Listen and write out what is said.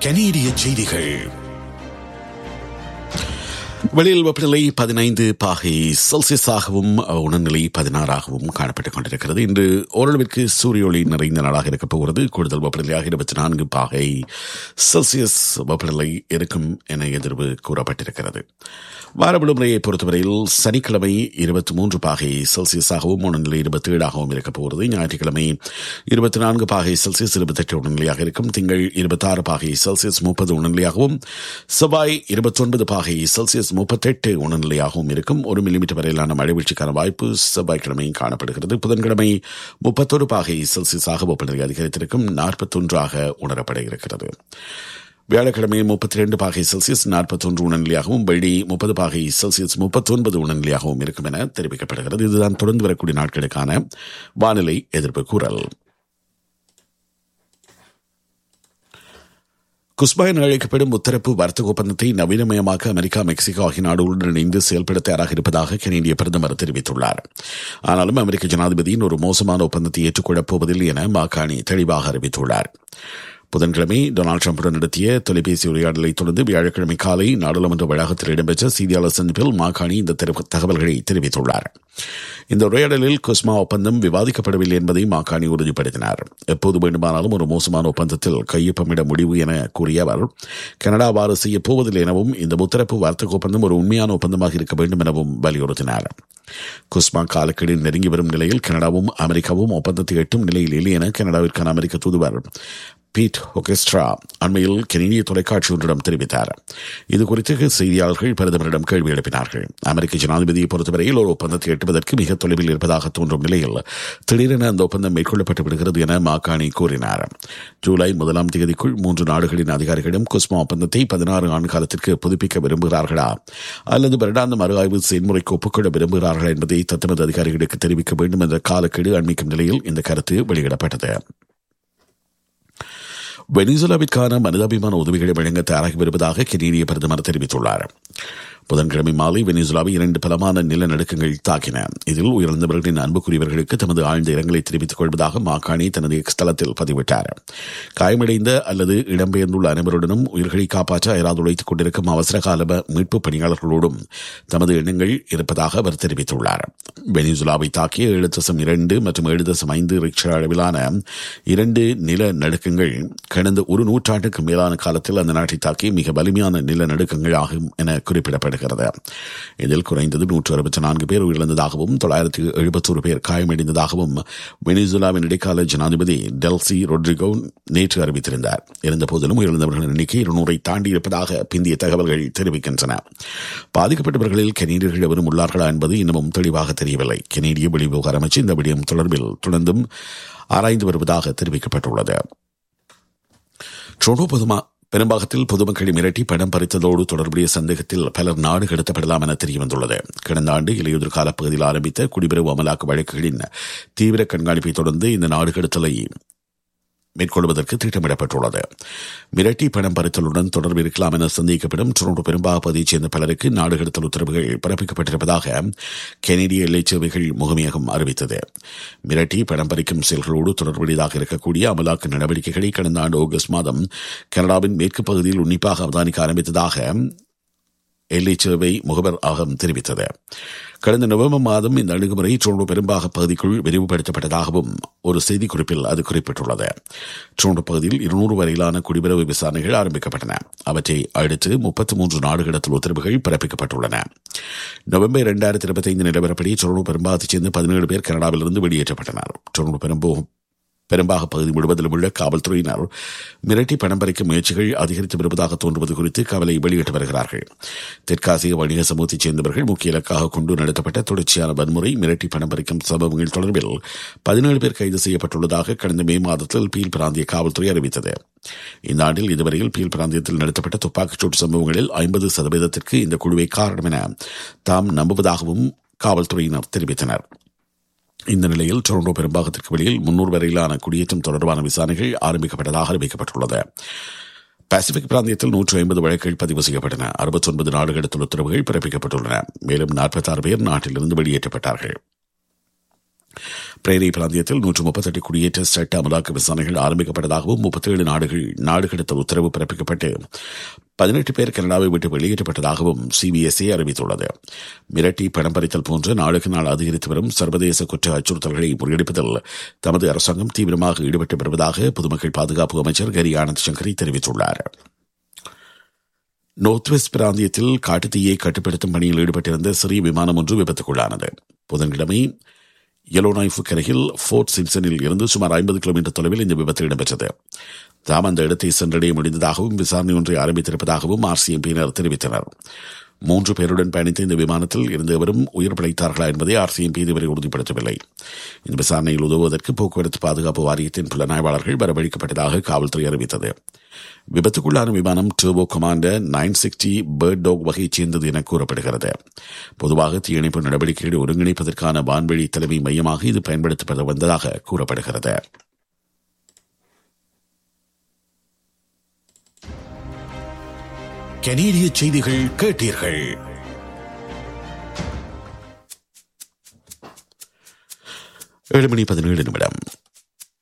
கனேடிய செய்திகள் வெளியில் வெப்பநிலை பதினைந்து பாகை செல்சியஸாகவும் உணர்நிலை பதினாறாகவும் காணப்பட்டுக் கொண்டிருக்கிறது இன்று ஓரளவிற்கு சூரிய ஒளி நிறைந்த நாளாக இருக்கப் போகிறது கூடுதல் வெப்பநிலையாக இருபத்தி நான்கு பாகை செல்சியஸ் வெப்பநிலை இருக்கும் என எதிர்வு கூறப்பட்டிருக்கிறது வார விடுமுறையை பொறுத்தவரையில் சனிக்கிழமை இருபத்தி மூன்று பாகை செல்சியஸாகவும் உணர்நிலை இருபத்தி ஏழாகவும் இருக்கப் போகிறது ஞாயிற்றுக்கிழமை இருபத்தி நான்கு பாகை செல்சியஸ் இருபத்தெட்டு உணர்நிலையாக இருக்கும் திங்கள் இருபத்தாறு பாகை செல்சியஸ் முப்பது உணர்நிலையாகவும் செவ்வாய் இருபத்தொன்பது பாகை செல்சியஸ் முப்பத்தெட்டு உணர்நிலையாகவும் இருக்கும் ஒரு மில்லிமீட்டர் வரையிலான மழை வீழ்ச்சிக்கான வாய்ப்பு செவ்வாய்க்கிழமை காணப்படுகிறது புதன்கிழமை முப்பத்தொரு பாகை செல்சியஸாக வெப்பநிலை அதிகரித்திருக்கும் நாற்பத்தொன்றாக உணரப்பட இருக்கிறது வியாழக்கிழமை முப்பத்தி ரெண்டு பாகை செல்சியஸ் நாற்பத்தொன்று உணர்நிலையாகவும் வெள்ளி முப்பது பாகை செல்சியஸ் முப்பத்தொன்பது உணர்நிலையாகவும் இருக்கும் என தெரிவிக்கப்படுகிறது இதுதான் தொடர்ந்து வரக்கூடிய நாட்களுக்கான வானிலை எதிர்ப்பு கூறல் குஸ்பா என அழைக்கப்படும் முத்தரப்பு வர்த்தக ஒப்பந்தத்தை நவீனமயமாக்க அமெரிக்கா மெக்சிகோ ஆகிய நாடுகளுடன் இணைந்து செயல்பட தயாராக இருப்பதாக கனேடிய பிரதமர் தெரிவித்துள்ளார் ஆனாலும் அமெரிக்க ஜனாதிபதியின் ஒரு மோசமான ஒப்பந்தத்தை ஏற்றுக்கொள்ளப் போவதில்லை என மாகாணி தெளிவாக அறிவித்துள்ளார் புதன்கிழமை டொனால்டு டிரம்புடன் நடத்திய தொலைபேசி உரையாடலை தொடர்ந்து வியாழக்கிழமை காலை நாடாளுமன்ற வளாகத்தில் இடம்பெற்ற செய்தியாளர் சந்திப்பில் மாகாணி இந்த தகவல்களை தெரிவித்துள்ளார் இந்த உரையாடலில் குஸ்மா ஒப்பந்தம் விவாதிக்கப்படவில்லை என்பதை மாகாணி உறுதிப்படுத்தினார் எப்போது வேண்டுமானாலும் ஒரு மோசமான ஒப்பந்தத்தில் கையொப்பமிட முடிவு என கூறிய அவர் கனடா அவ்வாறு செய்யப் போவதில்லை எனவும் இந்த முத்தரப்பு வர்த்தக ஒப்பந்தம் ஒரு உண்மையான ஒப்பந்தமாக இருக்க வேண்டும் எனவும் வலியுறுத்தினார் குஸ்மா காலக்கெடு நெருங்கி வரும் நிலையில் கனடாவும் அமெரிக்காவும் ஒப்பந்தத்தை எட்டும் நிலையில் இல்லை என கனடாவிற்கான அமெரிக்க தூதுவர் பீட் ஒகெஸ்ட்ரா அண்மையில் கெனடிய தொலைக்காட்சி ஒன்றிடம் தெரிவித்தார் இது குறித்து செய்தியாளர்கள் பிரதமரிடம் கேள்வி எழுப்பினார்கள் அமெரிக்க ஜனாதிபதியை பொறுத்தவரையில் ஒரு ஒப்பந்தத்தை எட்டுவதற்கு மிக தொலைவில் இருப்பதாக தோன்றும் நிலையில் திடீரென அந்த ஒப்பந்தம் மேற்கொள்ளப்பட்டு விடுகிறது என மாகாணி கூறினார் ஜூலை முதலாம் தேதிக்குள் மூன்று நாடுகளின் அதிகாரிகளிடம் குஸ்மா ஒப்பந்தத்தை பதினாறு ஆண்டு காலத்திற்கு புதுப்பிக்க விரும்புகிறார்களா அல்லது வருடாந்த மறு ஆய்வு செயல்முறைக்கு ஒப்புக்கொள்ள விரும்புகிறார்களா என்பதை தத்தமது அதிகாரிகளுக்கு தெரிவிக்க வேண்டும் என்ற காலக்கெடு அண்மிக்கும் நிலையில் இந்த கருத்து வெளியிடப்பட்டது வெனிசுலாவிற்கான மனிதாபிமான உதவிகளை வழங்க தயாராகி வருவதாக கெனேடிய பிரதமர் தெரிவித்துள்ளார் புதன்கிழமை மாலை வெனிசுலாவை இரண்டு பலமான நிலநடுக்கங்கள் தாக்கின இதில் உயிரிழந்தவர்களின் அன்புக்குரியவர்களுக்கு தமது ஆழ்ந்த இரங்கலை தெரிவித்துக் கொள்வதாக மாகாணி தனது ஸ்தலத்தில் பதிவிட்டார் காயமடைந்த அல்லது இடம்பெயர்ந்துள்ள அனைவருடனும் உயிர்களை காப்பாற்ற அயராது உழைத்துக் கொண்டிருக்கும் அவசரகால மீட்பு பணியாளர்களோடும் தமது எண்ணங்கள் இருப்பதாக அவர் தெரிவித்துள்ளார் வெனிசுலாவை தாக்கிய ஏழு தசம் இரண்டு மற்றும் ஏழு தசம் ஐந்து ரிக்ஷர் அளவிலான இரண்டு நிலநடுக்கங்கள் கடந்த ஒரு நூற்றாண்டுக்கு மேலான காலத்தில் அந்த நாட்டை தாக்கி மிக வலிமையான நிலநடுக்கங்கள் ஆகும் என குறிப்பிடப்படுகிறது இதில் குறைந்தது நூற்று அறுபத்தி நான்கு பேர் உயிரிழந்ததாகவும் தொள்ளாயிரத்தி எழுபத்தொரு பேர் காயமடைந்ததாகவும் வெனிசுலாவின் இடைக்கால ஜனாதிபதி டெல்சி ரொட்ரிகோ நேற்று அறிவித்திருந்தார் இருந்தபோதிலும் உயிரிழந்தவர்களின் எண்ணிக்கை இருநூறை தாண்டி இருப்பதாக பிந்திய தகவல்கள் தெரிவிக்கின்றன பாதிக்கப்பட்டவர்களில் கெனேடியர்கள் எவரும் உள்ளார்களா என்பது இன்னமும் தெளிவாக தெரியவில்லை கெனேடிய வெளிவிவகார அமைச்சு இந்த விடயம் தொடர்பில் தொடர்ந்தும் ஆராய்ந்து வருவதாக தெரிவிக்கப்பட்டுள்ளது ட்ரோனோ பொதுமா பெரும்பாகத்தில் பொதுமக்களை மிரட்டி பணம் பறித்ததோடு தொடர்புடைய சந்தேகத்தில் பலர் நாடு கடத்தப்படலாம் என தெரியவந்துள்ளது கடந்த ஆண்டு இலையுதிர் காலப்பகுதியில் ஆரம்பித்த குடிபெறவு அமலாக்க வழக்குகளின் தீவிர கண்காணிப்பை தொடர்ந்து இந்த நாடு கடத்தலை மேற்கொள்வதற்கு திட்டமிடப்பட்டுள்ளது மிரட்டி பணம் பறித்தலுடன் தொடர்பு இருக்கலாம் என சந்தேகிக்கப்படும் டொரண்டோ பெரும்பாக பகுதியைச் சேர்ந்த பலருக்கு நாடு கடத்தல் உத்தரவுகள் பிறப்பிக்கப்பட்டிருப்பதாக கெனடிய எல்லை சேவைகள் முகமையகம் அறிவித்தது மிரட்டி பணம் பறிக்கும் செயல்களோடு தொடர்புடையதாக இருக்கக்கூடிய அமலாக்க நடவடிக்கைகளை கடந்த ஆண்டு ஆகஸ்ட் மாதம் கனடாவின் மேற்கு பகுதியில் உன்னிப்பாக அவதானிக்க ஆரம்பித்ததாக எல்லை சேவை முகவர் ஆகம் தெரிவித்தது கடந்த நவம்பர் மாதம் இந்த அணுகுமுறை டொரண்டோ பெரும்பாக பகுதிக்குள் விரிவுபடுத்தப்பட்டதாகவும் ஒரு செய்திக்குறிப்பில் அது குறிப்பிட்டுள்ளது டொரண்டோ பகுதியில் இருநூறு வரையிலான குடிபெறவு விசாரணைகள் ஆரம்பிக்கப்பட்டன அவற்றை அடுத்து முப்பத்தி மூன்று நாடு கடத்தல் உத்தரவுகள் பிறப்பிக்கப்பட்டுள்ளன நவம்பர் இரண்டாயிரத்தி இருபத்தி ஐந்து நிலவரப்படி டொரண்டோ பெரும்பாகத்தைச் சேர்ந்த பதினேழு பேர் கனடாவிலிருந்து வெளியேற்றப்பட்டனர் டொரண்டோ பெரும்போ பெரும்பாக பகுதி முழுவதிலும் உள்ள காவல்துறையினர் மிரட்டி பணம் பறிக்கும் முயற்சிகள் அதிகரித்து வருவதாக தோன்றுவது குறித்து கவலை வெளியிட்டு வருகிறார்கள் தெற்காசிய வணிக சமூகத்தைச் சேர்ந்தவர்கள் முக்கிய இலக்காக கொண்டு நடத்தப்பட்ட தொடர்ச்சியான வன்முறை மிரட்டி பணம் பறிக்கும் சம்பவங்கள் தொடர்பில் பதினேழு பேர் கைது செய்யப்பட்டுள்ளதாக கடந்த மே மாதத்தில் பீல் பிராந்திய காவல்துறை அறிவித்தது இந்த ஆண்டில் இதுவரையில் பீல் பிராந்தியத்தில் நடத்தப்பட்ட துப்பாக்கிச்சூட்டு சம்பவங்களில் ஐம்பது சதவீதத்திற்கு இந்த குழுவை காரணம் என தாம் நம்புவதாகவும் காவல்துறையினர் தெரிவித்தனர் இந்த நிலையில் டொரண்டோ பெரும்பாகத்திற்கு வெளியில் முன்னூறு வரையிலான குடியேற்றம் தொடர்பான விசாரணைகள் ஆரம்பிக்கப்பட்டதாக அறிவிக்கப்பட்டுள்ளது பசிபிக் பிராந்தியத்தில் நூற்று ஐம்பது வழக்குகள் பதிவு செய்யப்பட்டன அறுபத்தி ஒன்பது நாடுகளுக்கு உத்தரவுகள் பிறப்பிக்கப்பட்டுள்ளன மேலும் நாற்பத்தாறு பேர் நாட்டிலிருந்து வெளியேற்றப்பட்டார்கள் பிரேரி பிராந்தியத்தில் நூற்று முப்பத்தெட்டு குடியேற்ற சட்ட அமலாக்க விசாரணைகள் ஆரம்பிக்கப்பட்டதாகவும் முப்பத்தேழு நாடுகள் நாடு கடத்தல் உத்தரவு பிறப்பிக்கப்பட்டு பதினெட்டு பேர் கனடாவை விட்டு வெளியேற்றப்பட்டதாகவும் சிபிஎஸ்இ அறிவித்துள்ளது மிரட்டி பணம் பறித்தல் போன்ற நாளுக்கு நாள் அதிகரித்து வரும் சர்வதேச குற்ற அச்சுறுத்தல்களை முறியடிப்பதில் தமது அரசாங்கம் தீவிரமாக ஈடுபட்டு வருவதாக பொதுமக்கள் பாதுகாப்பு அமைச்சர் கரி ஆனந்த் சங்கரி தெரிவித்துள்ளார் நோர்த் வெஸ்ட் பிராந்தியத்தில் காட்டுத்தீயை கட்டுப்படுத்தும் பணியில் ஈடுபட்டிருந்த சிறிய விமானம் ஒன்று விபத்துக்குள்ளானது புதன்கிழமை எலோநாய்ஃபு கரையில் ஃபோர்ட் சிம்சனில் இருந்து சுமார் ஐம்பது கிலோமீட்டர் தொலைவில் இந்த விபத்து இடம்பெற்றது தாம் அந்த இடத்தை சென்றடைய முடிந்ததாகவும் விசாரணை ஒன்றை ஆரம்பித்திருப்பதாகவும் ஆர்சிஎம்பியினர் தெரிவித்தனர் மூன்று பேருடன் பயணித்த இந்த விமானத்தில் இருந்தவரும் உயிர் பிழைத்தார்களா என்பதை ஆர்சிஎம்பி இதுவரை உறுதிப்படுத்தவில்லை இந்த விசாரணையில் உதவுவதற்கு போக்குவரத்து பாதுகாப்பு வாரியத்தின் புலனாய்வாளர்கள் வரவழைக்கப்பட்டதாக காவல்துறை அறிவித்தது விபத்துக்குள்ளான விமானம் turbo commander nine sixty bird dog வகையைச் சேர்ந்தது என கூறப்படுகிறது பொதுவாக தீயணைப்பு நடவடிக்கைகளை ஒருங்கிணைப்பதற்கான வான்வழி தலைமை மையமாக இது பயன்படுத்தப்பட வந்ததாக கூறப்படுகிறது கனேடிய செய்திகள் கேட்டீர்கள் ஏழு மணி பதினேழு நிமிடம்